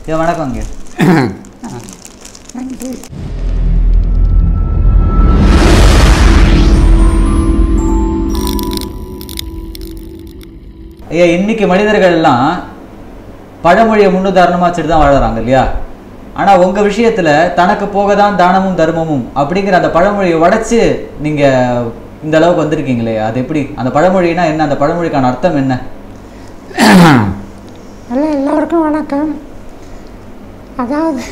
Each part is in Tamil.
ஐயா வணக்கங்க நன்றி ஐயா இன்னைக்கு மனிதர்கள் எல்லாம் பழமொழியை முன்னுதாரணமா வச்சுட்டு தான் வாழறாங்க இல்லையா ஆனா உங்க விஷயத்துல தனக்கு போக தான் தானமும் தர்மமும் அப்படிங்கிற அந்த பழமொழியை உடைச்சு நீங்க இந்த அளவுக்கு வந்திருக்கீங்களே அது எப்படி அந்த பழமொழினா என்ன அந்த பழமொழிக்கான அர்த்தம் என்ன அல்ல எல்லோருக்கும் வணக்கம் அதாவது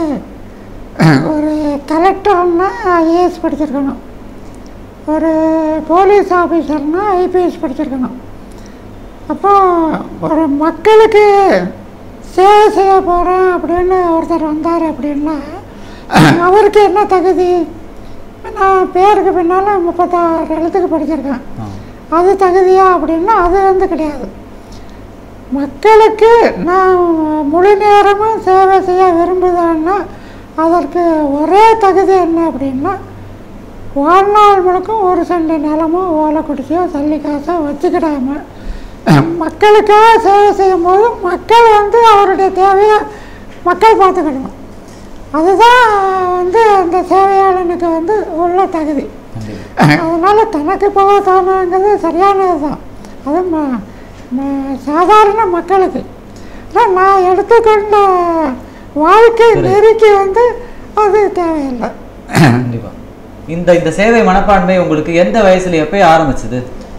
ஒரு கலெக்டர்னா ஐஏஎஸ் படிச்சிருக்கணும் ஒரு போலீஸ் ஆஃபீஸர்னா ஐபிஎஸ் படிச்சிருக்கணும் அப்போ ஒரு மக்களுக்கு சேவை செய்ய போகிறேன் அப்படின்னு ஒருத்தர் வந்தார் அப்படின்னா அவருக்கு என்ன தகுதி நான் பேருக்கு பின்னால் முப்பத்தாறு எழுத்துக்கு படிச்சிருக்கேன் ஆ. அது தகுதியா அப்படின்னா அது வந்து கிடையாது மக்களுக்கு நான் முழு நேரமும் சேவை செய்ய விரும்புகிறேன்னா அதற்கு ஒரே தகுதி என்ன அப்படின்னா வாழ்நாள் முழுக்கும் ஒரு சென்ட் நிலமும் ஓலை குடிச்சோ சல்லி காசோ வச்சுக்கிடாம மக்களுக்காக சேவை செய்யும் போது மக்கள் வந்து அவருடைய தேவையை மக்கள் பார்த்துக்கணும் அதுதான் வந்து அந்த சேவையாளனுக்கு வந்து உள்ள தகுதி அதனால் தனக்கு போகத்தானங்கிறது சரியானது தான் அது ம- ம- சாதாரண மக்களுக்கு ஆனா நான் எடுத்துக்கொண்ட வாழ்க்கை நெருக்கி வந்து அது தேவையில்லை கண்டிப்பா இந்த இந்த சேவை மனப்பான்மை உங்களுக்கு எந்த வயசுல எப்பயே ஆரம்பிச்சது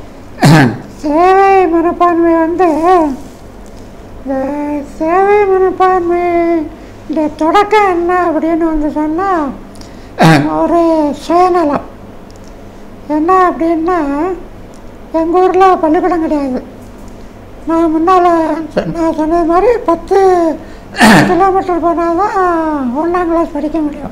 சேவை மனப்பான்மை வந்து இந்த சேவை மனப்பான்மை இந்த தொடக்கம் என்ன அப்படின்னு வந்து சொன்னால் ஒரு சுயநலம் என்ன அப்படின்னா எங்கள் ஊரில் பள்ளிக்கூடம் கிடையாது நான் முன்னால் நான் சொன்னது மாதிரி பத்து கிலோமீட்டர் போனால் தான் ஒன்றாம் கிளாஸ் படிக்க முடியும்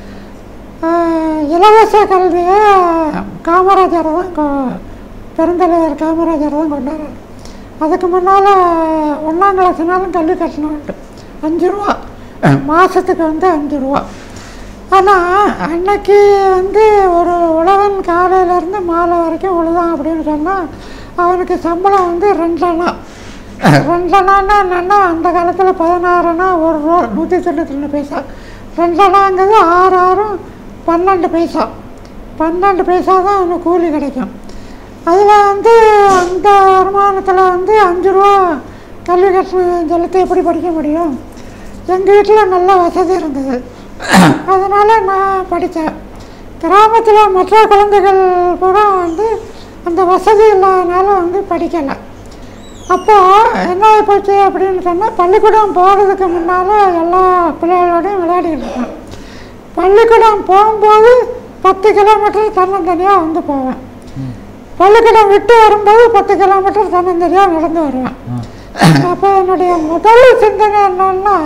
ஆஹ் இலவச கல்வியை காமராஜர் தான் கொ- பெருந்தலைவர் காமராஜர் தான் கொண்டாடுறார் அதுக்கு முன்னால் ஒன்றாம் கிளாஸ்னாலும் கல்வி கட்டணும் அஞ்சு ரூபா மாதத்துக்கு வந்து அஞ்சு ரூபா ஆனால் அன்னைக்கு வந்து ஒரு உழவன் காலையிலேருந்து மாலை வரைக்கும் உழுதான் அப்படின்னு சொன்னால் அவனுக்கு சம்பளம் வந்து ரெண்டனா ரெண்டனான்னா என்னென்னா அந்த காலத்தில் பதினாறுனா ஒரு ரூபா நூற்றி தொண்ணூற்றி ரெண்டு பைசா ரெண்டனாங்கிறது ஆறு ஆறும் பன்னெண்டு பைசா பன்னெண்டு பைசா தான் அவனுக்கு கூலி கிடைக்கும் அதில் வந்து அந்த வருமானத்தில் வந்து அஞ்சு ரூபா கல்வி கட்டணம் செலுத்தி எப்படி படிக்க முடியும் எங்கள் வீட்டில் நல்ல வசதி இருந்தது அதனால் நான் படித்தேன் கிராமத்தில் மற்ற குழந்தைகள் பூரா வந்து அந்த வசதி இல்லாதனால வந்து படிக்கலை அப்போ என்ன ஆகிப்போச்சு அப்படின்னு சொன்னால் பள்ளிக்கூடம் போகிறதுக்கு முன்னால் எல்லா பிள்ளைகளோடையும் விளையாடிக்கிட்டு இருப்பேன் பள்ளிக்கூடம் போகும்போது பத்து கிலோமீட்டர் தன்னந்தனியாக வந்து போவேன் பள்ளிக்கூடம் விட்டு வரும்போது பத்து கிலோமீட்டர் தன்னந்தனியாக நடந்து வருவேன் அப்போ என்னுடைய முதல் சிந்தனை என்னன்னா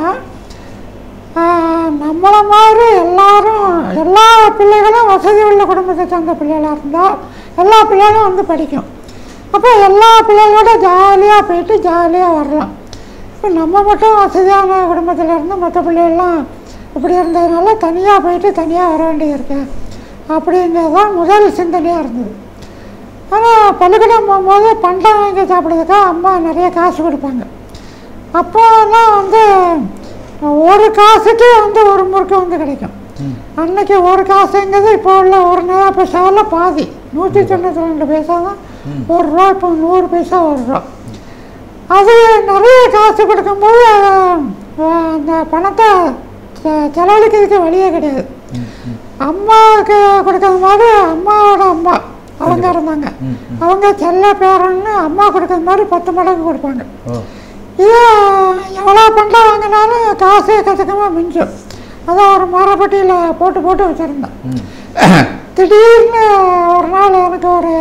ஆஹ், நம்மளை மாதிரி எல்லாரும் எல்லா பிள்ளைகளும் வசதி உள்ள குடும்பத்தை சேர்ந்த பிள்ளைகளாக இருந்தால் எல்லா பிள்ளைகளும் வந்து படிக்கும் அப்போ எல்லா பிள்ளைகளோட ஜாலியாக போயிட்டு ஜாலியாக வரலாம் இப்போ நம்ம மட்டும் வசதியான குடும்பத்தில் இருந்து மற்ற பிள்ளைகள்லாம் இப்படி இருந்ததுனால தனியாக போயிட்டு தனியாக வர வேண்டியது இருக்கு அப்படிங்கிறது தான் முதல் சிந்தனையாக இருந்தது ஆனால் பள்ளிக்கூடம் போகும்போது பண்டம் வாங்கி சாப்பிட்றதுக்காக அம்மா நிறைய காசு கொடுப்பாங்க அப்போல்லாம் வந்து ஒரு காசுக்கு வந்து ஒரு முறுக்கு வந்து கிடைக்கும் அன்னைக்கு ஒரு காசுங்கிறது இப்போ உள்ள ஒரு நயா பைசாவில் பாதி நூற்றி தொண்ணூற்றி ரெண்டு பைசா தான் ஒரு ரூபா இப்போ நூறு பைசா ஒரு ரூபா அது நிறைய காசு கொடுக்கும்போது அஹ், அந்த பணத்தை செ- செலவழிக்கிறதுக்கு வழியே கிடையாது அம்மாவுக்கு கொடுக்கறது மாதிரி அம்மாவோட அம்மா அவங்க இருந்தாங்க ம், அவங்க செல்ல பேரன்னு அம்மா கொடுக்கறது மாதிரி பத்து மடங்கு கொடுப்பாங்க ஓ இது எவ்வளோ பண்டம் வாங்கினாலும் காசு கசக்கமாக மிஞ்சும் அதான் ஒரு மரப்பட்டியில் போட்டு போட்டு வச்சுருந்தேன் ம் திடீர்னு ஒரு நாள் எனக்கு ஒரு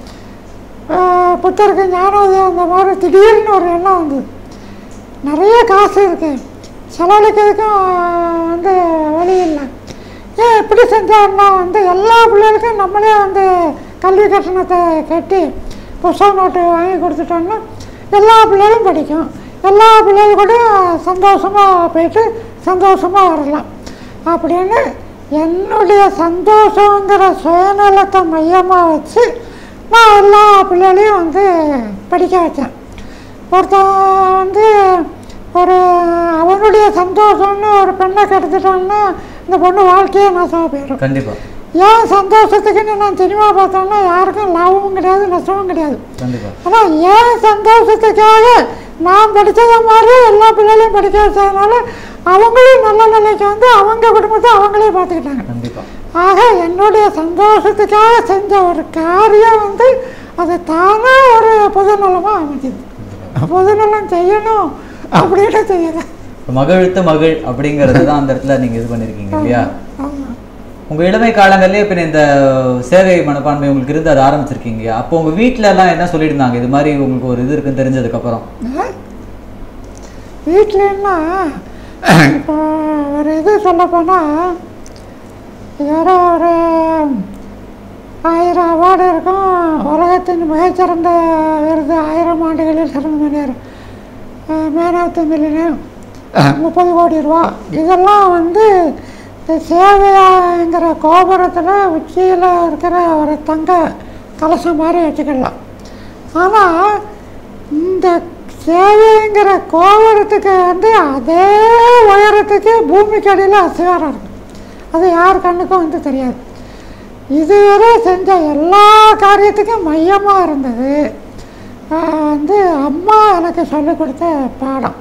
ஆஹ், புத்தருக்கு ஞானோதயம் அந்த மாதிரி திடீர்னு ஒரு எண்ணம் வந்தது நிறைய காசு இருக்கு செலவழிக்கிறதுக்கும் ஆஹ், வந்து வழி இல்லை ஏன் இப்படி செஞ்சாருன்னா வந்து எல்லா பிள்ளைகளுக்கும் நம்மளே வந்து கல்வி கட்டணத்தை கட்டி புஸ்தக நோட்டு வாங்கி கொடுத்துட்டோம்னா எல்லா பிள்ளைகளும் படிக்கும் எல்லா பிள்ளைகள் கூட சந்தோஷமாக போயிட்டு சந்தோஷமாக வரலாம் அப்படின்னு என்னுடைய சந்தோஷங்கிற சுயநலத்தை மையமாக வச்சு நான் எல்லா பிள்ளைகளையும் வந்து படிக்க வச்சேன் ஒருத்தன் வந்து ஒரு அவனுடைய சந்தோஷம்னு ஒரு பெண்ணை கெடுத்துட்டான்னா இந்த பொண்ணு வாழ்க்கையே நாசமாக போயிடும் கண்டிப்பா ஏன் சந்தோஷத்துக்குன்னு நான் சினிமா பார்த்தோம்னா யாருக்கும் லாபமும் கிடையாது நஷ்டமும் கிடையாது கண்டிப்பா ஆனால் ஏன் சந்தோஷத்துக்காக நான் படித்தத மாதிரி எல்லா பிள்ளைகளையும் படிக்க வச்சதுனால அவங்களும் நல்ல நிலைக்கு வந்து அவங்க குடும்பத்தை அவங்களே பார்த்துக்கிட்டாங்க கண்டிப்பா ஆக என்னுடைய சந்தோஷத்துக்காக செஞ்ச ஒரு காரியம் வந்து அது தானாக ஒரு பொதுநலமாக அமைஞ்சது பொதுநலம் செய்யணும் அப்படின்னு செய்யலை மகிழ்த்த மகிழ் அப்படிங்கிறது தான் அந்த இடத்துல நீங்க இது பண்ணிருக்கீங்க இல்லையா ஆமாம் உங்க இளமை காலங்கள்லயே பின்ன இந்த சேவை மனப்பான்மை உங்களுக்கு இருந்து அதை ஆரம்பிச்சிருக்கீங்க அப்போ உங்க வீட்ல எல்லாம் என்ன சொல்லியிருந்தாங்க இது மாதிரி உங்களுக்கு ஒரு இது இருக்குன்னு தெரிஞ்சதுக்கு அப்புறம் வீட்டிலன்னா இப்போ ஒரு இது சொல்லப்போனால் யாரோ ஒரு ஆயிரம் அவார்டு இருக்கும் உலகத்தின் மிகச்சிறந்த விருது ஆயிரம் ஆண்டுகளில் சிறந்த மனிதர் மேன் ஆஃப் த மில்லியன் முப்பது கோடி ரூபா இதெல்லாம் வந்து இந்த சேவையாங்கிற கோபுரத்தில் உச்சியில் இருக்கிற ஒரு தங்க கலசம் மாதிரி வச்சுக்கலாம் ஆனால் இந்த சேவைங்கிற கோபுரத்துக்கு வந்து அதே உயரத்துக்கு பூமிக்கு அடியில் அசிவாரம் இருக்கும் அது யார் கண்ணுக்கும் வந்து தெரியாது இதுவரை செஞ்ச எல்லா காரியத்துக்கும் மையமாக இருந்தது ஆஹ் வந்து அம்மா எனக்கு சொல்லிக் கொடுத்த பாடம்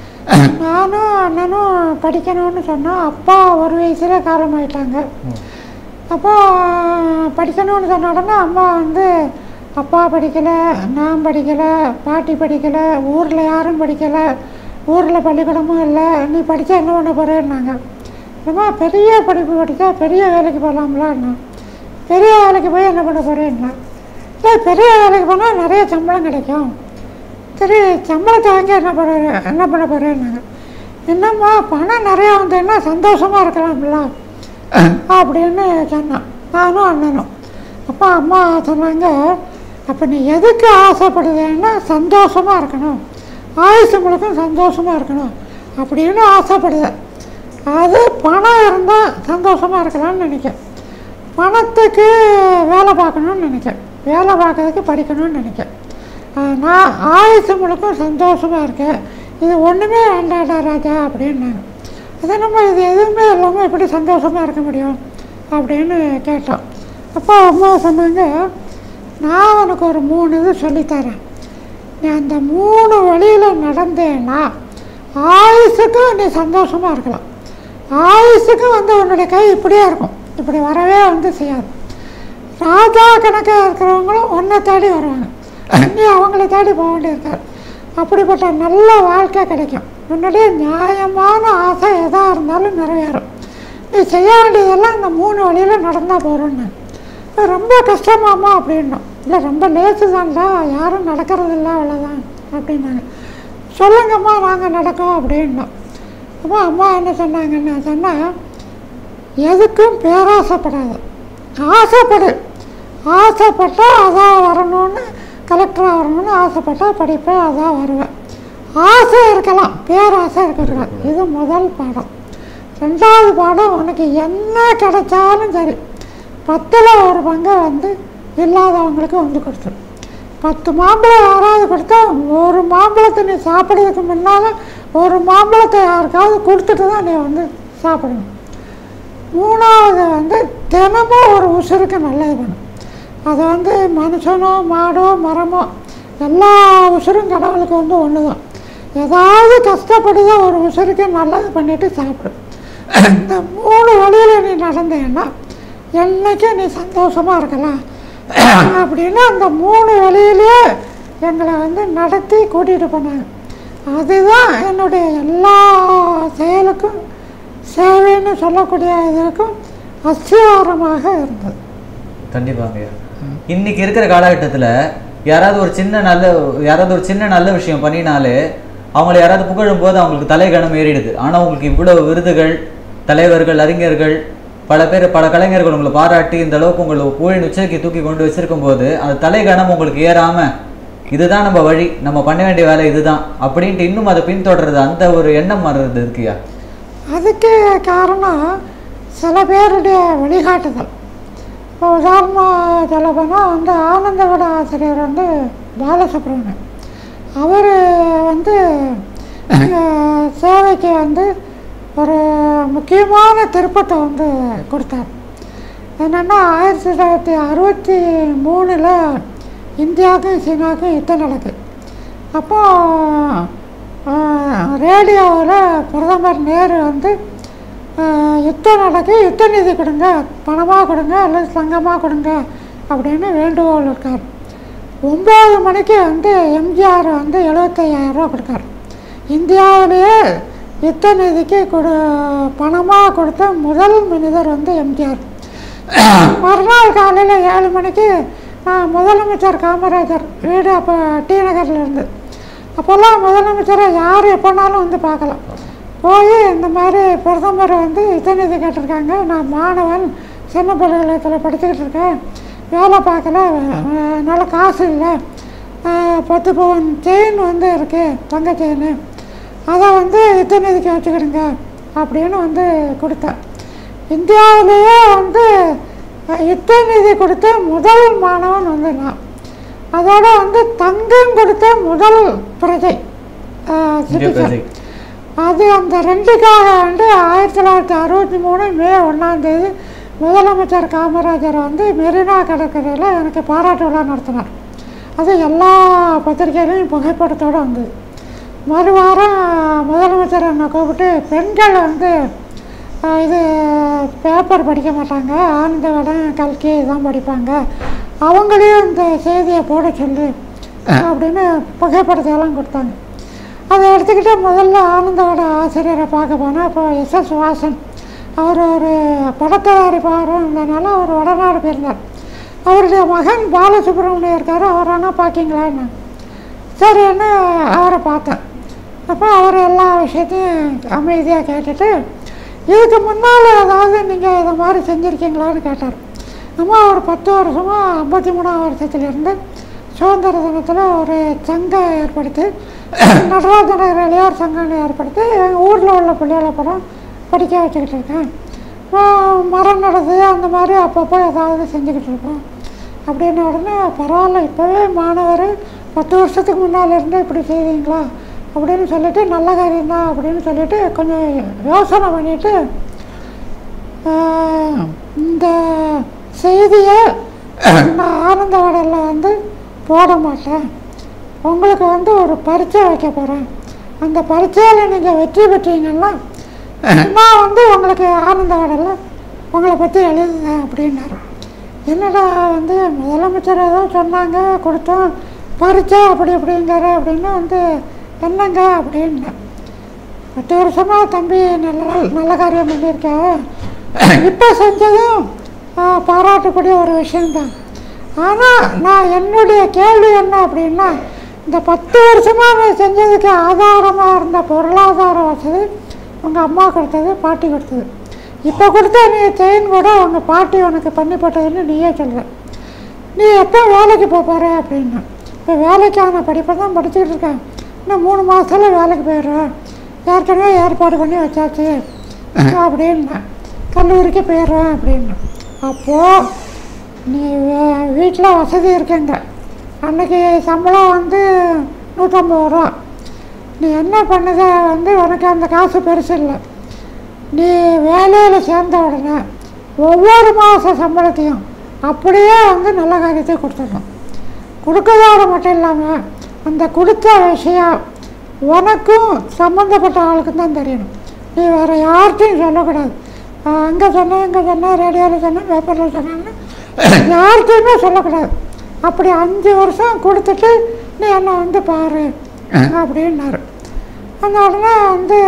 நானும் அண்ணனும் படிக்கணும்னு சொன்னோம் அப்பா ஒரு வயசுல காலமாயிட்டாங்க அப்போ படிக்கணும்னு சொன்ன உடனே அம்மா வந்து அப்பா படிக்கலை நான் படிக்கலை பாட்டி படிக்கலை ஊரில் யாரும் படிக்கலை ஊரில் பள்ளிக்கூடமும் இல்லை நீ படித்தா என்ன பண்ண போகிறேன்னாங்க அம்மா பெரிய படிப்பு படித்தா பெரிய வேலைக்கு போகலாம்லான்னா பெரிய வேலைக்கு போய் என்ன பண்ண போகிறேன்னா இல்லை பெரிய வேலைக்கு போனால் நிறைய சம்பளம் கிடைக்கும் சரி சம்பளத்தை வாங்கி என்ன பண்ண என்ன பண்ண போகிறேன்னாங்க என்னம்மா பணம் நிறையா வந்ததுன்னா சந்தோஷமாக இருக்கலாம்ல அப்படின்னு சொன்னான் நானும் அண்ணனும் அப்போ அம்மா சொன்னாங்க அப்போ நீ எதுக்கு ஆசைப்படுதுன்னா சந்தோஷமாக இருக்கணும் ஆயுசு முழுக்கும் சந்தோஷமாக இருக்கணும் அப்படின்னு ஆசைப்படுது அது பணம் இருந்தால் சந்தோஷமாக இருக்கலாம்னு நினைக்கிறேன் பணத்துக்கு வேலை பார்க்கணும்னு நினைக்கிறேன் வேலை பார்க்கறதுக்கு படிக்கணும்னு நினைக்கிறேன் நான் ஆயுசு முழுக்கும் சந்தோஷமாக இருக்கேன் இது ஒன்றுமே வேண்டாடா ராஜா அப்படின்னாங்க அது நம்ம இது எதுவுமே இல்லாமல் எப்படி சந்தோஷமாக இருக்க முடியும் அப்படின்னு கேட்டோம் அப்போ அம்மா சொன்னாங்க நான் உனக்கு ஒரு மூணு இது சொல்லித்தரேன் நீ அந்த மூணு வழியில் நடந்தேன்னா ஆயுசுக்கும் நீ சந்தோஷமாக இருக்கலாம் ஆயுசுக்கும் வந்து உன்னுடைய கை இப்படியே இருக்கும் இப்படி வரவே வந்து செய்யாது ராஜா கணக்காக இருக்கிறவங்களும் ஒன்றை தேடி வருவாங்க நீ அவங்கள தேடி போக வேண்டியிருக்காரு அப்படிப்பட்ட நல்ல வாழ்க்கை கிடைக்கும் உன்னுடைய நியாயமான ஆசை எதாக இருந்தாலும் நிறைவேறும் நீ செய்ய வேண்டியதெல்லாம் இந்த மூணு வழியில் நடந்தால் போகிறோன்னு ரொம்ப கஷ்டமாமா அப்படின்னோம் இல்லை ரொம்ப லேசு தான்டா யாரும் நடக்கிறதில்ல அவ்வளோதான் அப்படின்னாங்க சொல்லுங்கம்மா நாங்கள் நடக்கோம் அப்படின்னோம் அப்போ அம்மா என்ன சொன்னாங்கன்னு சொன்னால் எதுக்கும் பேராசைப்படாது ஆசைப்படு ஆசைப்பட்டால் அதான் வரணும்னு கலெக்டராக வரணும்னு ஆசைப்பட்டால் படிப்பேன் அதான் வருவேன் ஆசை இருக்கலாம் பேராசை இருக்கக்கூடாது இது முதல் பாடம் ரெண்டாவது பாடம் உனக்கு என்ன கிடைச்சாலும் சரி பத்தில் ஒரு பங்கை வந்து இல்லாதவங்களுக்கு வந்து கொடுத்துரும் பத்து மாம்பழம் யாராவது கொடுத்தா ஒரு மாம்பழத்தை நீ சாப்பிட்றதுக்கு முன்னால் ஒரு மாம்பழத்தை யாருக்காவது கொடுத்துட்டு தான் நீ வந்து சாப்பிடணும் மூணாவது வந்து தினமும் ஒரு உசுருக்கு நல்லது பண்ணும் அது வந்து மனுஷனோ மாடோ மரமோ எல்லா உசுரும் கடவுளுக்கு வந்து ஒன்று தான் ஏதாவது கஷ்டப்படுதோ ஒரு உசுருக்கு நல்லது பண்ணிட்டு சாப்பிடு இந்த மூணு வழியில் நீ நடந்தேன்னா என்னைக்கும் நீ சந்தோஷமாக இருக்கலாம் அப்படின்னு அந்த மூணு வழியிலே எங்களை வந்து நடத்தி கூட்டிகிட்டு போனாங்க அதுதான் என்னுடைய எல்லா செயலுக்கும் சேவைன்னு சொல்லக்கூடிய இதற்கும் அஸ்திவாரமாக இருந்தது கண்டிப்பாங்க இன்னைக்கு இருக்கிற காலகட்டத்துல யாராவது ஒரு சின்ன நல்ல யாராவது ஒரு சின்ன நல்ல விஷயம் பண்ணினாலே அவங்களை யாராவது புகழும் போது அவங்களுக்கு தலைகணம் ஏறிடுது ஆனா உங்களுக்கு இவ்வளவு விருதுகள் தலைவர்கள் அறிஞர்கள் பல பேர் பல கலைஞர்கள் உங்களை பாராட்டி இந்த அளவுக்கு உங்களை புகழின் உச்சைக்கு தூக்கி கொண்டு வச்சிருக்கும் போது அந்த தலைகணம் உங்களுக்கு ஏறாம இதுதான் நம்ம வழி நம்ம பண்ண வேண்டிய வேலை இதுதான் அப்படின்ட்டு இன்னும் அதை பின்தொடர்றது அந்த ஒரு எண்ணம் வர்றது இருக்கியா அதுக்கு காரணம் சில பேருடைய வழிகாட்டுதல் இப்போ உதாரணமாக சொல்ல போனால் வந்து ஆனந்தவிட ஆசிரியர் வந்து பாலசுப்ரமணியன் அவர் வந்து அஹ், சேவைக்கு வந்து ஒரு முக்கியமான திருப்பத்தை வந்து கொடுத்தார் என்னென்னா ஆயிரத்தி தொள்ளாயிரத்தி அறுபத்தி மூணில் இந்தியாவுக்கும் சீனாவுக்கும் யுத்தம் நடக்குது அப்போ ரேடியோவில் பிரதமர் நேரு வந்து ஆஹ், யுத்தம் நடக்கு யுத்த நிதி கொடுங்க பணமாக கொடுங்க அல்லது சங்கமாக கொடுங்க அப்படின்னு வேண்டுகோள் இருக்கார் ஒம்பது மணிக்கு வந்து எம்ஜிஆர் வந்து எழுபத்தையாயிரம் ரூபா கொடுக்காரு இந்தியாவிலேயே யுத்த நிதிக்கு கொடு பணமாக கொடுத்த முதல் மனிதர் வந்து எம்ஜிஆர் மறுநாள் காலையில் ஏழு மணிக்கு நான் முதலமைச்சர் காமராஜர் வீடு அப்போ டி நகரில் இருந்து அப்போல்லாம் முதலமைச்சரை யார் எப்போனாலும் வந்து பார்க்கலாம் போய் இந்த மாதிரி பிரதமர் வந்து இத்தனை இது கேட்டிருக்காங்க நான் மாணவன் சின்ன பல்கலைக்கழகத்தில் படிச்சுக்கிட்டு இருக்கேன் வேலை பார்க்கல அஹ், நல்ல காசு இல்லை அஹ், பத்து பவுன் செயின் வந்து இருக்குது தங்க செயின் அதை வந்து இத்தனை இதுக்கு வச்சுக்கிடுங்க அப்படின்னு வந்து கொடுத்தேன் இந்தியாவிலேயே வந்து அஹ், யுத்த நிதி கொடுத்த முதல் மாணவன் வந்து நான் அதோட வந்து தங்கம் கொடுத்த முதல் பிரஜை அஹ், இந்திய citizen. பிரஜை அது அந்த ரெண்டுக்காக வந்து ஆயிரத்தி தொள்ளாயிரத்தி அறுபத்தி மூணு மே ஒன்றாந்தேதி முதலமைச்சர் காமராஜர் வந்து மெரினா கடற்கரையில் எனக்கு பாராட்டு விழா நடத்தினார் அது எல்லா பத்திரிகையிலையும் புகைப்படத்தோடு வந்தது மறுவாரம் முதலமைச்சர் என்னை கூப்பிட்டு பெண்கள் வந்து அஹ், இது பேப்பர் படிக்க மாட்டாங்க ஆனந்த விடம் கல்கி இதான் படிப்பாங்க அவங்களையும் இந்த செய்தியை போட சொல்லு அப்படின்னு புகைப்படத்தை எல்லாம் கொடுத்தாங்க அதை எடுத்துக்கிட்டு முதல்ல ஆனந்தோட ஆசிரியரை பார்க்க போனால் அப்போ எஸ் எஸ் வாசன் அவர் ஒரு படத்தயாரிப்பாரும் இருந்தனால அவர் வடநாடு போயிருந்தார் அவருடைய மகன் பாலசுப்ரமணியம் இருக்கார் அவர் ஆனால் பார்க்கிங்களான்னு சரின்னு அவரை பார்த்தேன் அப்போ அவர் எல்லா விஷயத்தையும் அமைதியாக கேட்டுட்டு இதுக்கு முன்னால் ஏதாவது நீங்கள் இதை மாதிரி செஞ்சுருக்கீங்களான்னு கேட்டார் அம்மா ஒரு பத்து வருஷமாக ஐம்பத்தி மூணாம் வருஷத்துலேருந்து சுதந்திர தினத்தில் ஒரு சங்கம் ஏற்படுத்தி நடராஜ நகர் இளையோர் சங்கம்னு ஏற்படுத்தி எங்கள் ஊரில் உள்ள பிள்ளைகளை படம் படிக்க வச்சுக்கிட்டு இருக்கேன் ஆஹ் மரம் நடுறது அந்த மாதிரி அப்பப்போ ஏதாவது செஞ்சுக்கிட்டு இருக்கோம் அப்படின்னு உடனே பரவாயில்ல இப்போவே மாணவர் பத்து வருஷத்துக்கு முன்னால் இருந்து இப்படி செய்வீங்களா அப்படின்னு சொல்லிட்டு நல்ல காரியம்தான் அப்படின்னு சொல்லிட்டு கொஞ்சம் யோசனை பண்ணிட்டு ஆஹ், இந்த செய்தியை நான் ஆனந்த வடலில் வந்து போட மாட்டேன் உங்களுக்கு வந்து ஒரு பரீட்சை வைக்க போகிறேன் அந்த பரீட்சையில் நீங்கள் வெற்றி பெற்றீங்கன்னா நான் வந்து உங்களுக்கு ஆனந்த வடலில் உங்களை பற்றி எழுதுங்க அப்படின்னாரு என்னடா வந்து முதலமைச்சர் ஏதோ சொன்னாங்க கொடுத்தோம் பரீட்சை அப்படி அப்படிங்கிற அப்படின்னு வந்து என்னங்க அப்படின்னேன் பத்து வருஷமா தம்பி நல்ல நல்ல காரியம் பண்ணியிருக்க இப்போ செஞ்சதும் ஆ, பாராட்டக்கூடிய ஒரு விஷயம்தான் ஆனால் நான் என்னுடைய கேள்வி என்ன அப்படின்னா இந்த பத்து வருஷமா நீ செஞ்சதுக்கு ஆதாரமாக இருந்த பொருளாதார வசதி உங்கள் அம்மா கொடுத்தது பாட்டி கொடுத்தது இப்போ கொடுத்த நீ செயின் கூட உங்கள் பாட்டி உனக்கு பண்ணி போட்டதுன்னு நீயே சொல்கிற நீ எப்போ வேலைக்கு போக போகிற அப்படின்னா இப்போ வேலைக்கான படிப்பை தான் படிச்சுக்கிட்டு இருக்கேன் இன்னும் மூணு மாதத்துல வேலைக்கு போயிடுறேன் ஏற்கனவே ஏற்பாடு பண்ணி வச்சாச்சு அப்படின்னா கல்லூரிக்கு போயிடுறேன் அப்படின்னா அப்போது நீ வீட்டில் வசதி இருக்குங்க அன்னைக்கு சம்பளம் வந்து நூற்றம்பது ரூபா நீ என்ன பண்ணுத வந்து உனக்கு அந்த காசு பெருசு இல்லை நீ வேலையில் சேர்ந்த உடனே ஒவ்வொரு மாத சம்பளத்தையும் அப்படியே வந்து நல்ல காரியத்தை கொடுத்துடணும் கொடுக்கறதோட மட்டும் இல்லாமல் அந்த கொடுத்த விஷயம் உனக்கும் சம்மந்தப்பட்ட ஆளுக்கும் தான் தெரியணும் நீ வேறு யார்கிட்டையும் சொல்லக்கூடாது அங்கே சொன்னேன் இங்கே சொன்னேன் ரேடியோவில் சொன்னேன் பேப்பரில் சொன்னேன்னு யார்கிட்டையுமே சொல்லக்கூடாது அப்படி அஞ்சு வருஷம் கொடுத்துட்டு நீ என்னை வந்து பாரு அப்படின்னாரு அந்த உடனே வந்து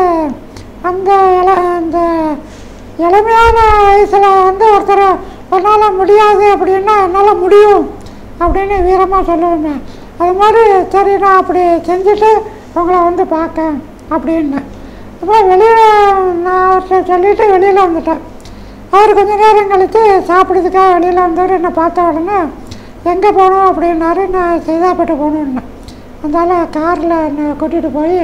அந்த இள அந்த இளமையான வயசில் வந்து ஒருத்தர் உன்னால் முடியாது அப்படின்னா என்னால் முடியும் அப்படின்னு வீரமாக சொல்லுவேங்க அது மாதிரி சரி நான் அப்படி செஞ்சுட்டு உங்களை வந்து பார்க்கேன் அப்படின்னு அப்புறம் வெளியில் நான் அவர்கிட்ட சொல்லிவிட்டு வெளியில் வந்துட்டேன் அவர் கொஞ்ச நேரம் கழித்து சாப்பிட்றதுக்காக வெளியில் வந்தவர் என்னை பார்த்த உடனே எங்கே போகணும் அப்படின்னாரு நான் சைதாப்பேட்டை போகணுன்னேன் அதனால் காரில் என்னை கூட்டிகிட்டு போய்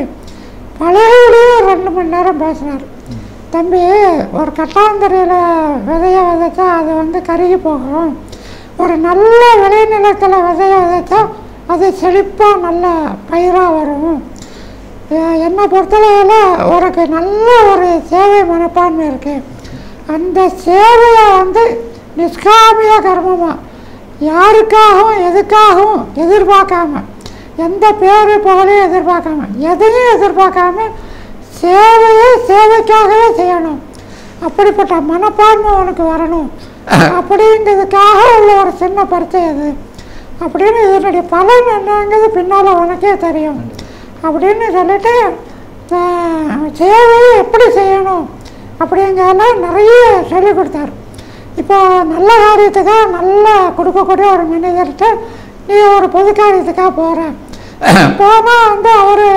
பழையபடியும் ரெண்டு மணி நேரம் பேசினார் தம்பி ஒரு கட்டாந்தரையில் விதைய விதைச்சா அது வந்து கருகி போகும் ஒரு நல்ல விளைநிலத்தில் விதைய விதைச்சா அது செழிப்பாக நல்ல பயிராக வரும் எ- என்னை பொறுத்தளவில் உனக்கு நல்ல ஒரு சேவை மனப்பான்மை இருக்குது அந்த சேவையை வந்து நிஷ்காமிய கர்மமாக யாருக்காகவும் எதுக்காகவும் எதிர்பார்க்காம எந்த பேரு புகழையும் எதிர்பார்க்காம எதையும் எதிர்பார்க்காம சேவையை சேவைக்காகவே செய்யணும் அப்படிப்பட்ட மனப்பான்மை உனக்கு வரணும் அப்படிங்கிறதுக்காக உள்ள ஒரு சின்ன பரிச்சை அது அப்படின்னு இதனுடைய பலன் என்னங்கிறது பின்னால் உனக்கே தெரியும் அப்படின்னு சொல்லிட்டு ஆஹ், சேவையை எப்படி செய்யணும் அப்படிங்கிறதெல்லாம் நிறைய சொல்லி கொடுத்தாரு இப்போ நல்ல காரியத்துக்காக நல்லா கொடுக்கக்கூடிய ஒரு மனிதர்கிட்ட நீ ஒரு பொது காரியத்துக்காக போகிற போனால் வந்து அவர்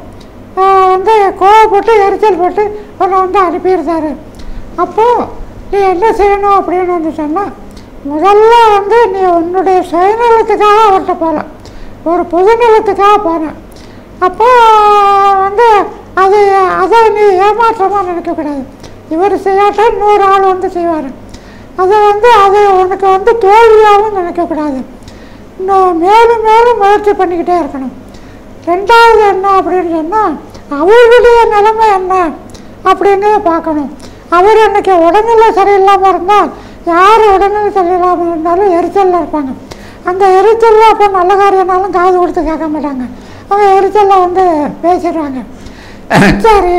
வந்து கோவப்பட்டு எரிச்சல் போட்டு உன்னை வந்து அனுப்பியிருந்தாரு அப்போது நீ என்ன செய்யணும் அப்படின்னு வந்து சொன்னால் முதல்ல வந்து நீ உன்னுடைய சுயநலத்துக்காக அவர்கிட்ட போகல ஒரு பொதுநலத்துக்காக போனேன் அப்போ வந்து அது அதை நீ ஏமாற்றமாக நினைக்கக்கூடாது இவர் செய்யாட்டா இன்னொரு ஆள் வந்து செய்வார் அதை வந்து அது உனக்கு வந்து தோல்வியாகவும் நினைக்கக்கூடாது இன்னும் மேலும் மேலும் முயற்சி பண்ணிக்கிட்டே இருக்கணும் ரெண்டாவது என்ன அப்படின்னு சொன்னால் அவர்களுடைய நிலைமை என்ன அப்படிங்கிறத பார்க்கணும் அவர் அன்னைக்கு உடல்நிலை சரியில்லாமல் இருந்தால் யார் உடல்நிலை சரியில்லாமல் இருந்தாலும் எரிச்சலில் இருப்பாங்க அந்த எரிச்சலில் அப்போ நல்ல காரியம்னாலும் காது கொடுத்து கேட்க மாட்டாங்க அவங்க எரிச்சலில் வந்து பேசிடுவாங்க சரி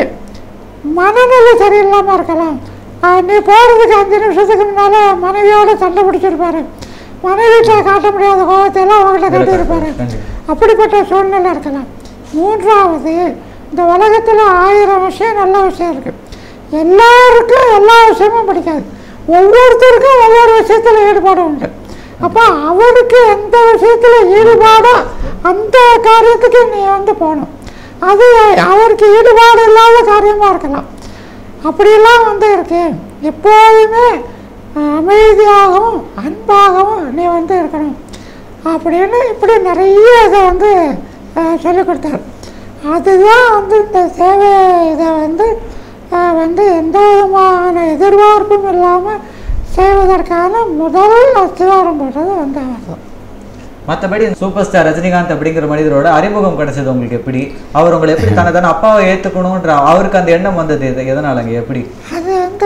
மனநிலை சரியில்லாமல் இருக்கலாம் ஆஹ் நீ போகிறதுக்கு அஞ்சு நிமிஷத்துக்கு முன்னால் மனைவியோட சண்டை பிடிச்சிருப்பாரு மனைவிட்ட காட்ட முடியாத கோபத்தையெல்லாம் அவங்ககிட்ட காட்டியிருப்பாரு கண்டிப்பா. அப்படிப்பட்ட சூழ்நிலை இருக்கலாம் மூன்றாவது இந்த உலகத்தில் ஆயிரம் விஷயம் நல்ல விஷயம் இருக்குது எல்லாருக்கும் எல்லா விஷயமும் பிடிக்காது ஒவ்வொருத்தருக்கும் ஒவ்வொரு விஷயத்தில் ஈடுபாடு உண்டு அப்போ அவருக்கு எந்த விஷயத்தில் ஈடுபாடோ அந்த காரியத்துக்கு நீ வந்து போகணும் அது அவருக்கு ஈடுபாடு இல்லாத காரியமாக இருக்கலாம் அப்படியெல்லாம் வந்து இருக்கு எப்போதுமே அஹ், அமைதியாகவும் அன்பாகவும் நீ வந்து இருக்கணும் அப்படின்னு இப்படி நிறைய இதை வந்து அஹ், சொல்லிக் கொடுத்தாரு அதுதான் வந்து இந்த சேவை இதை வந்து அஹ், வந்து எந்த விதமான எதிர்பார்ப்பும் இல்லாமல் செய்வதற்கான முதல் அஸ்திவாரம் போட்டது வந்து அவர் தான் மற்றபடி சூப்பர் ஸ்டார் ரஜினிகாந்த் அப்படிங்கிற மனிதரோட அறிமுகம் கிடைச்சது உங்களுக்கு எப்படி அவர் உங்களை எப்படி தன்னை தானே அப்பாவை ஏற்றுக்கணுன்ற அவருக்கு அந்த எண்ணம் வந்தது எது- எதனாலங்க எப்படி அது வந்து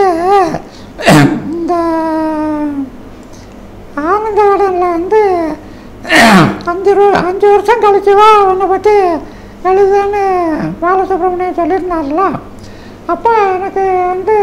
இந்த ஆனந்த கடனில் வந்து அஞ்சு ரூ அஞ்சு வருஷம் கழிச்சு வா உன்னை பற்றி எழுதுன்னு பாலசுப்ரமணியம் சொல்லியிருந்தார்ல அப்போ எனக்கு வந்து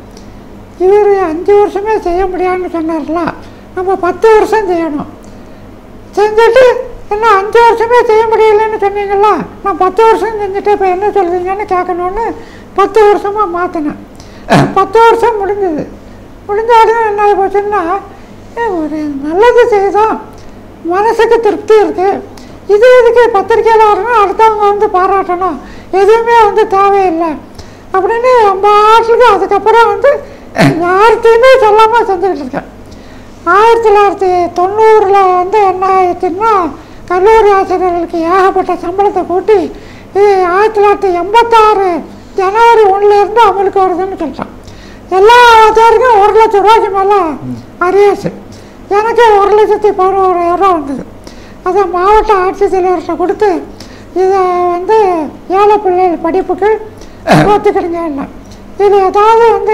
இவர் அஞ்சு வருஷமே செய்ய முடியாதுன்னு சொன்னார்ல நம்ம பத்து வருஷம் செய்யணும் செஞ்சுட்டு என்ன அஞ்சு வருஷமே செய்ய முடியலன்னு சொன்னீங்களா நான் பத்து வருஷம் செஞ்சுட்டு இப்போ என்ன சொல்றீங்கன்னு கேட்கணுன்னு பத்து வருஷமாக மாற்றினேன் பத்து வருஷம் முடிஞ்சது முடிஞ்ச உடனே என்ன ஆகி போச்சுன்னா ஏ, ஒரு நல்லது செய்தோம் மனசுக்கு திருப்தி இருக்குது இது எதுக்கு பத்திரிக்கையில் வரணும் அடுத்தவங்க வந்து பாராட்டணும் எதுவுமே வந்து தேவையில்லை அப்படின்னு நம்ம ஆட்களுக்கு அதுக்கப்புறம் வந்து யார்கிட்டையுமே சொல்லாமல் செஞ்சுக்கிட்டு இருக்கேன் ஆயிரத்தி தொள்ளாயிரத்தி தொண்ணூறில் வந்து என்ன ஆயிடுச்சுன்னா கல்லூரி ஆசிரியர்களுக்கு ஏகப்பட்ட சம்பளத்தை கூட்டி இது ஆயிரத்தி தொள்ளாயிரத்தி எண்பத்தாறு ஜனவரி ஒன்றுலேருந்து அமலுக்கு வருதுன்னு சொல்லிட்டான் எல்லா ஆசிரியருக்கும் ஒரு லட்சம் ரூபாய்க்கு மேலே அரியர்ஸ் எனக்கு ஒரு லட்சத்தி பதினோராயிரம் ரூபா வந்தது அதை மாவட்ட ஆட்சித்தலைவர்கிட்ட கொடுத்து இதை வந்து ஏழை பிள்ளைகள் படிப்புக்கு ஒத்துக்கிடுங்க இல்லை இது ஏதாவது வந்து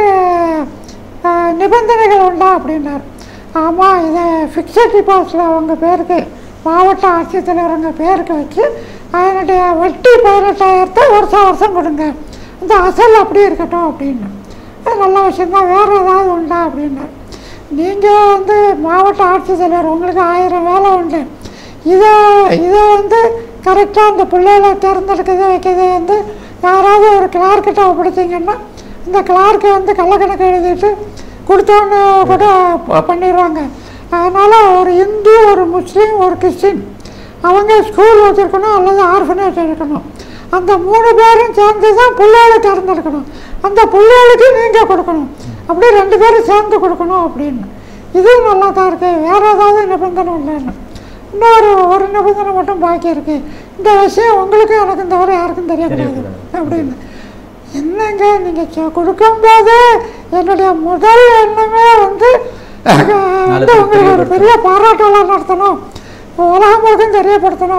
ஆஹ், நிபந்தனைகள் உண்டா அப்படின்னாரு ஆமாம் இதை ஃபிக்ஸட் டிபாசிட்டில் அவங்க பேருக்கு மாவட்ட ஆட்சித்தலைவருங்க பேருக்கு வச்சு அதனுடைய வட்டி பதினெட்டாயிரத்தை வருஷம் வருஷம் கொடுங்க இந்த அசல் அப்படியே இருக்கட்டும் அப்படின்னு அது நல்ல விஷயந்தான் வேறு ஏதாவது உண்டா அப்படின்னாரு நீங்கள் வந்து மாவட்ட ஆட்சித்தலைவர் உங்களுக்கு ஆயிரம் வேலை உண்டு இதை இதை வந்து கரெக்டாக அந்த பிள்ளைகளை தேர்ந்தெடுக்கிறது வைக்கிறது வந்து யாராவது ஒரு கிளார்க்கிட்ட ஒப்படைச்சிங்கன்னா இந்த கிளார்க்கை வந்து கள்ளக்கணக்கு எழுதிட்டு கொடுத்தோன்னு கூட ப- பண்ணிடுவாங்க அதனால் ஒரு இந்து ஒரு முஸ்லீம் ஒரு கிறிஸ்டின் அவங்க ஸ்கூல் வச்சுருக்கணும் அல்லது ஆர்ஃபனேஜ் இருக்கணும் அந்த மூணு பேரும் சேர்ந்து தான் பிள்ளைகளை தேர்ந்தெடுக்கணும் அந்த பிள்ளைகளுக்கு நீங்கள் கொடுக்கணும் அப்படியே ரெண்டு பேரும் சேர்ந்து கொடுக்கணும் அப்படின்னு இது நல்லா தான் இருக்குது வேறு ஏதாவது நிபந்தனை இல்லைன்னு இன்னொரு ஒரு நிபந்தனை மட்டும் பாக்கி இருக்கு இந்த விஷயம் உங்களுக்கும் எனக்கும் தவிர யாருக்கும் தெரியக்கூடாது தெரியக்கூடாது. அப்படின்னு என்னங்க நீங்கள் கொடுக்கும்போது என்னுடைய முதல் எண்ணமே வந்து அஹ், நாலு வந்து பேருக்கு உங்களுக்கு ஒரு தெரியப்படுத்தணும். பெரிய பாராட்டு விழா நடத்தணும் உலகம் முழுக்கும் தெரியப்படுத்தணும்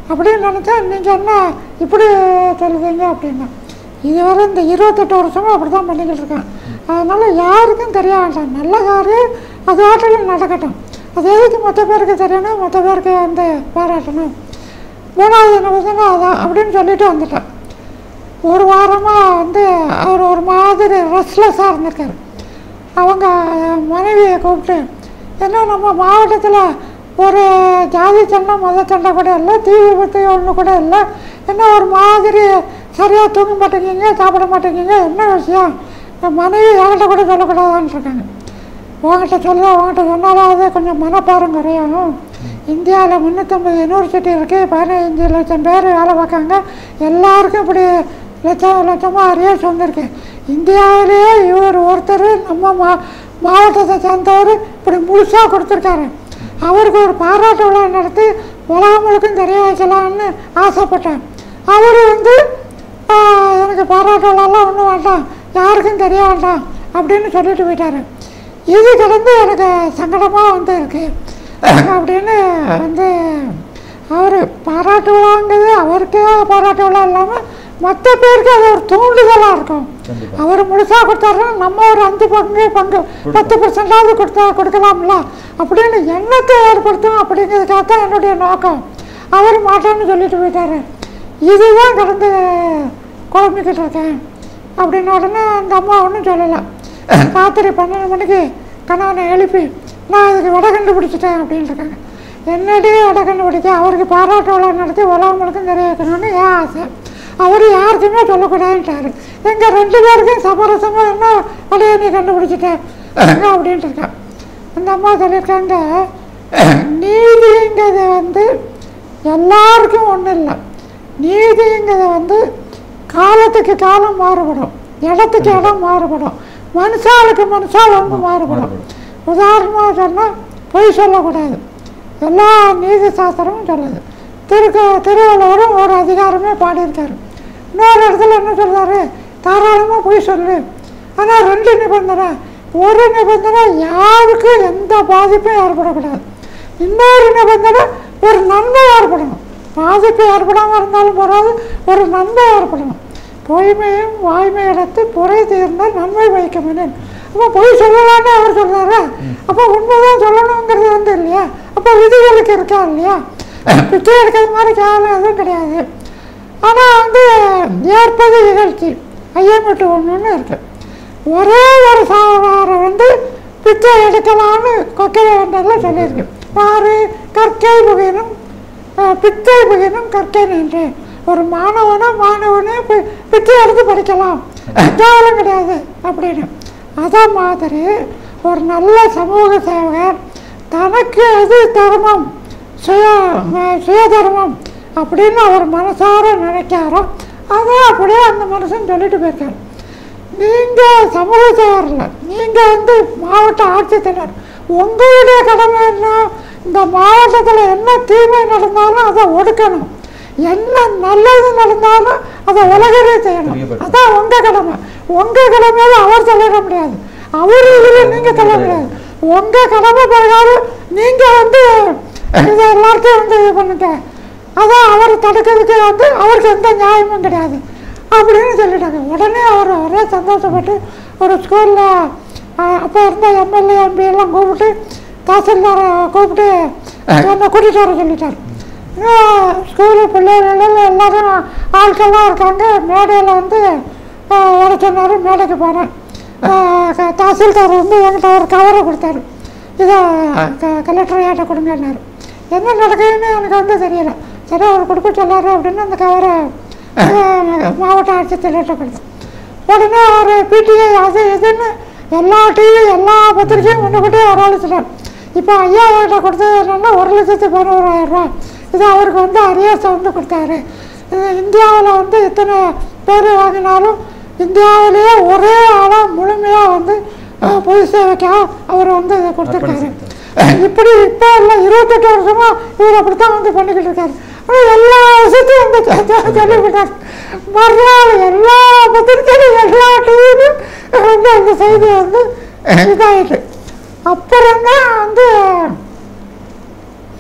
அப்படின்னு நினச்சா நீங்கள் என்ன இப்படி சொல்லுவீங்க அப்படின்னா இதுவரை இந்த இருபத்தெட்டு வருஷமும் அப்படி தான் பண்ணிக்கிட்டு இருக்கேன் அதனால் யாருக்கும் தெரிய வேண்டாம் நல்ல காரியம் அது ஆட்டில் நடக்கட்டும் அது எதுக்கு மற்ற பேருக்கு தெரியணும் மற்ற பேருக்கு வந்து பாராட்டணும் மூணாவது என்ன பார்த்தீங்கன்னா அதான் அப்படின்னு சொல்லிட்டு வந்துட்டேன் ஒரு வாரமாக வந்து அவர் ஒரு மாதிரி ரெஸ்ட்லெஸ்ஸாக இருந்திருக்காரு அவங்க மனைவியை கூப்பிட்டு என்ன நம்ம மாவட்டத்தில் ஒரு ஜாதி சண்டை மத சண்டை கூட இல்லை தீ விபத்து ஒன்று கூட இல்லை என்ன ஒரு மாதிரி சரியாக தூங்க மாட்டேங்கிங்க சாப்பிட மாட்டேங்கிங்க என்ன விஷயம் என் மனைவி என்கிட்ட கூட சொல்லக்கூடாதான்னு இருக்காங்க உங்ககிட்ட சொல்ல உங்ககிட்ட சொன்னாலும் அது கொஞ்சம் மனப்பாரம் குறையும் இந்தியாவில் முந்நூற்றம்பது யூனிவர்சிட்டி இருக்குது பதினஞ்சு லட்சம் பேர் வேலை பார்க்காங்க எல்லாருக்கும் இப்படி லட்சம் லட்சமாக அரியர்ஸ் வந்திருக்கு இந்தியாவிலேயே இவர் ஒருத்தர் நம்ம மா மாவட்டத்தை சேர்ந்தவர் இப்படி முழுசாக கொடுத்துருக்காரு அவருக்கு ஒரு பாராட்டு விழா நடத்தி உலகம் முழுக்கும் தெரிய வைக்கலாம்னு ஆசைப்பட்டேன் அவர் வந்து ஆஹ், எனக்கு பாராட்டு விழாலாம் ஒன்றும் வேண்டாம் யாருக்கும் தெரிய வேண்டாம் அப்படின்னு சொல்லிட்டு போயிட்டாரு இது கடந்து எனக்கு சங்கடமாக வந்து இருக்கு அப்படின்னு வந்து அவர் பாராட்டு விழாங்கிறது அவருக்கே பாராட்டு விழா இல்லாமல் மற்ற பேருக்கு அது ஒரு தூண்டுதலாக இருக்கும் கண்டிப்பா. அவர் முழுசாக கொடுத்தாருன்னா நம்ம ஒரு அஞ்சு பங்கு பங்கு பத்து பர்சன்டாவது கொடுத்தா கொடுக்கலாம்ல அப்படின்னு எண்ணத்தை ஏற்படுத்தும் அப்படிங்கிறதுக்காக தான் என்னுடைய நோக்கம் அவர் மாட்டேன்னு சொல்லிட்டு போயிட்டாரு இதுதான் கடந்து குழம்பிக்கிட்டு இருக்கேன் அப்படின்னு உடனே அந்த அம்மா ஒன்றும் சொல்லலை ராத்திரி பன்னெண்டு மணிக்கு கணவனை எழுப்பி நான் இதுக்கு விட கண்டுபிடிச்சிட்டேன் அப்படின்னு இருக்காங்க என்னடி விட கண்டுபிடிக்க அவருக்கு பாராட்டு விழா நடத்தி உலகம் முழுக்கும் தெரிய வைக்கணும்னு ஏன் ஆசை அவர் யாருக்குமே சொல்லக்கூடாதுன்ட்டாரு எங்கள் ரெண்டு பேருக்கும் சமரசமாக என்ன விடையை நீ கண்டுபிடிச்சிட்டேன் அப்படின்ட்டு இருக்கான் அந்த அம்மா சொல்லியிருக்காங்க நீதிங்கிறது வந்து எல்லாருக்கும் ஒன்றும் இல்லை நீதிங்கிறது வந்து காலத்துக்கு காலம் மாறுபடும் இடத்துக்கு இடம் மாறுபடும் மனுஷாளுக்கு மனுஷால் வந்து மாறுபடும் உதாரணமாக சொன்னால் பொய் சொல்லக்கூடாது எல்லா நீதி சாஸ்திரமும் சொல்லுது திருக்க திருவள்ளுவரும் ஒரு அதிகாரமே பாடியிருக்காரு இன்னொரு இடத்துல என்ன சொல்றாரு தாராளமாக பொய் சொல்லு ஆனால் ரெண்டு நிபந்தனை ஒரு நிபந்தனை யாருக்கும் எந்த பாதிப்பும் ஏற்படக்கூடாது இன்னொரு நிபந்தனை ஒரு நன்மை ஏற்படணும் பாதிப்பு ஏற்படாமல் இருந்தாலும் போகாது ஒரு நன்மை ஏற்படணும் பொய்மையும் வாய்மை இடத்து புரை தீர்ந்த நன்மை வைக்கமேனேன் அப்போ பொய் சொல்லலான்னு அவர் சொல்றாரு அப்போ உண்மைதான் சொல்லணுங்கிறது வந்து இல்லையா அப்போ விதிகளுக்கு இருக்கா இல்லையா பிச்சை எடுக்கிறது மாதிரி கேவலம் எதுவும் கிடையாது ஆனால் வந்து ஏற்பது நிகழ்ச்சி ஐயம்பட்டு ஒன்றுன்னு இருக்கு ஒரே ஒரு சாவாரை வந்து பிச்சை எடுக்கலான்னு கொக்கை வேண்டதில் சொல்லியிருக்கு பாரு கற்கை புகையினும் அஹ், பிச்சை புகையினும் கற்கை நின்று ஒரு மாணவனும் மாணவனும் பி- பிச்சை எடுத்து படிக்கலாம் கேவலம் கிடையாது அப்படின்னு அதே மாதிரி ஒரு நல்ல சமூக சேவகர் தனக்கு எது தர்மம் சுய அஹ், சுயதர்மம் அப்படின்னு அவர் மனசார நினைக்காரோ அதை அப்படியே அந்த மனுஷன் சொல்லிட்டு போயிருக்காரு நீங்கள் சமூக சேவரில் நீங்கள் வந்து மாவட்ட ஆட்சித்தலைவர் உங்களுடைய கடமை என்ன இந்த மாவட்டத்தில் என்ன தீமை நடந்தாலும் அதை ஒடுக்கணும் என்ன நல்லது நடந்தாலும் அதை உலகரே செய்யணும் தெரியப்படுத்தணும். அதான் உங்கள் கடமை உங்கள் கடமையில அவர் சொல்லிட முடியாது அவர் இதில் நீங்கள் சொல்ல முடியாது உங்கள் கடமை பிரகாரம் நீங்கள் வந்து இதை எல்லாத்தையும் வந்து இது பண்ணுங்க அதான் அவர் தடுக்கிறதுக்கு வந்து அவருக்கு எந்த நியாயமும் கிடையாது அப்படின்னு சொல்லிட்டாங்க உடனே அவர் ஒரே சந்தோஷப்பட்டு ஒரு ஸ்கூலில் அப்போ இருந்த எம்எல்ஏ எம்பி எல்லாம் கூப்பிட்டு தாசில்தாரை கூப்பிட்டு என்னை கூட்டிகிட்டு வர சொல்லிட்டார் ஸ்கூலு பிள்ளைகள் எல்லாரும் ஆட்கள்லாம் இருக்காங்க மேடையில் வந்து ஆஹ், வர சொன்னார் மேடைக்கு போனேன் ஆஹ், க- தாசில்தார் வந்து என்கிட்ட ஒரு கவரை கொடுத்தாரு இதை க- கலெக்டர் ஏட்ட கொடுங்கன்னாரு என்ன நடக்குதுன்னு எனக்கு வந்து தெரியல சரி அவர் கொடுக்க சொல்லாரு அப்படின்னு அந்த கவரை ஆஹ், மாவட்ட ஆட்சித்தலைவர்கிட்ட கொடுத்தேன் உடனே அவர் பிடிஐ அது இதுன்னு எல்லா டிவி எல்லா பத்திரிக்கையும் முன்னுக்கிட்டே வரவழைச்சிட்டார் இப்போ ஐயாயிரட்ட கொடுத்தது என்னன்னா ஒரு லட்சத்து பதினோராயிரம் ரூபா இது அவருக்கு வந்து அரியர்ஸை வந்து கொடுத்தாரு இது இந்தியாவில் வந்து இத்தனை பேர் வாங்கினாலும் இந்தியாவிலேயே ஒரே ஆளாக முழுமையாக வந்து அஹ், பொது சேவைக்காக அவர் வந்து இதை கொடுத்துருக்காரு இப்படி இப்போ இல்லை இருபத்தெட்டு வருஷமா இவர் அப்படித்தான் வந்து பண்ணிக்கிட்டு இருக்காரு ஆனால் எல்லா விஷயத்தையும் வந்து சொ- சொ- சொல்லிவிட்டார் மறுநாள் எல்லா பத்திரிக்கையிலும் எல்லா டிவிலையும் வந்து அந்த செய்தி வந்து இதாயிட்டு அப்புறம்தான் வந்து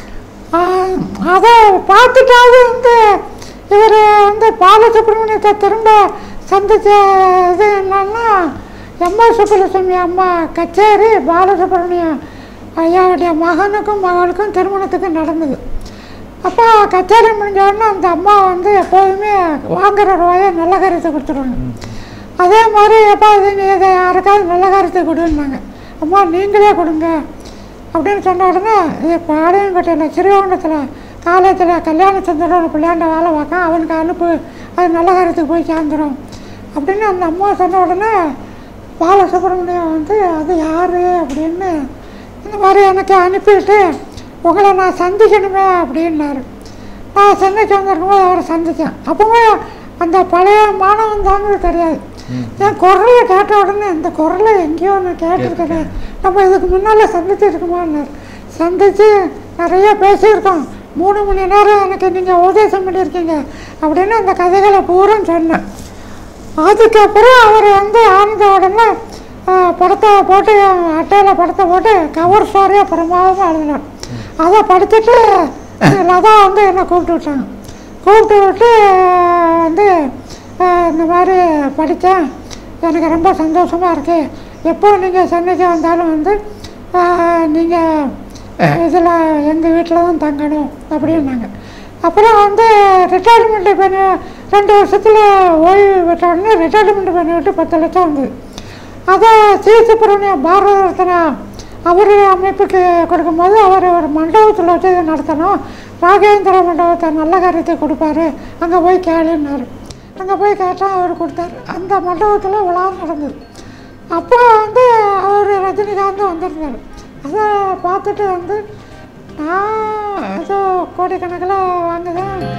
அதை பார்த்துட்டாவது வந்து இவர் வந்து பாலசுப்ரமணியத்தை திரும்ப சந்திச்ச இது என்னன்னா எம்மா சுப்புலட்சுமி அம்மா கச்சேரி பாலசுப்ரமணியம் ஐயாவுடைய மகனுக்கும் மகளுக்கும் திருமணத்துக்கு நடந்தது அப்போ கச்சேரி முடிஞ்ச உடனே அந்த அம்மா வந்து எப்போதுமே வாங்குற ரூபாயை நல்ல காரியத்தை கொடுத்துருவாங்க அதே மாதிரி எப்போ இது நீ இதை யாருக்காவது நல்ல காரியத்தை கொடுன்னாங்க அம்மா நீங்களே கொடுங்க அப்படின்னு சொன்ன உடனே இது பாளையங்கோட்டையில் சிறுவங்கத்தில் காலேஜில் கல்யாணச்சந்திரன் ஒரு பிள்ளையாண்ட வேலை பார்க்க அவனுக்கு அனுப்பு அது நல்ல காரியத்துக்கு போய் சேர்ந்துடும் அப்படின்னு அந்த அம்மா சொன்ன உடனே பாலசுப்ரமணியம் வந்து அது யார் அப்படின்னு இந்த மாதிரி எனக்கு அனுப்பிட்டு உங்களை நான் சந்திக்கணுமே அப்படின்னாரு நான் சென்னைக்கு வந்திருக்கும்போது அவரை சந்தித்தேன் அப்போவே அந்த பழைய மாணவன் தாங்க தெரியாது என் குரலை கேட்ட உடனே இந்த குரலை எங்கேயோ நான் கேட்டிருக்கிறேன் நம்ம இதுக்கு முன்னால் சந்திச்சிருக்குமான்னாரு சந்தித்து நிறைய பேசியிருக்கோம் மூணு மணி நேரம் எனக்கு நீங்கள் உபதேசம் பண்ணியிருக்கீங்க அப்படின்னு அந்த கதைகளை பூரா சொன்னேன் அதுக்கப்புறம் அவர் வந்து ஆனந்த உடனே ஆ, படத்தை போட்டு அட்டையில் படத்தை போட்டு கவர் ஸ்டோரியாக பிரமாதமாக எழுதினார் அதை படிச்சுட்டு லதா வந்து என்னை கூப்பிட்டு விட்டாங்க கூப்பிட்டு விட்டு வந்து ஆ, இந்த மாதிரி படித்தேன் எனக்கு ரொம்ப சந்தோஷமாக இருக்குது எப்போ நீங்கள் சென்னைக்கு வந்தாலும் வந்து நீங்கள் இதில் எங்கள் வீட்டில் தான் தங்கணும் அப்படின்னாங்க அப்புறம் வந்து ரிட்டையர்மெண்ட் பண்ணி ரெண்டு வருஷத்தில் ஓய்வு பெற்ற உடனே ரிட்டையர்மெண்ட் பண்ணி விட்டு பத்து லட்சம் வந்தது அதை சி சுப்பிரமணியம் பாரத ரத்னா அவர் அமைப்புக்கு கொடுக்கும்போது அவர் ஒரு மண்டபத்தில் வச்சு இதை நடத்தணும் ராகேந்திர மண்டபத்தை நல்ல காரியத்தை கொடுப்பாரு அங்கே போய் கேளுன்னாரு அங்கே போய் கேட்டால் அவர் கொடுத்தாரு அந்த மண்டபத்தில் விழா நடந்தது அப்போ வந்து அவர் ரஜினிகாந்த் வந்திருந்தார் அதை பார்த்துட்டு வந்து நான் ஏதோ கோடிக்கணக்கில் வாங்குதேன்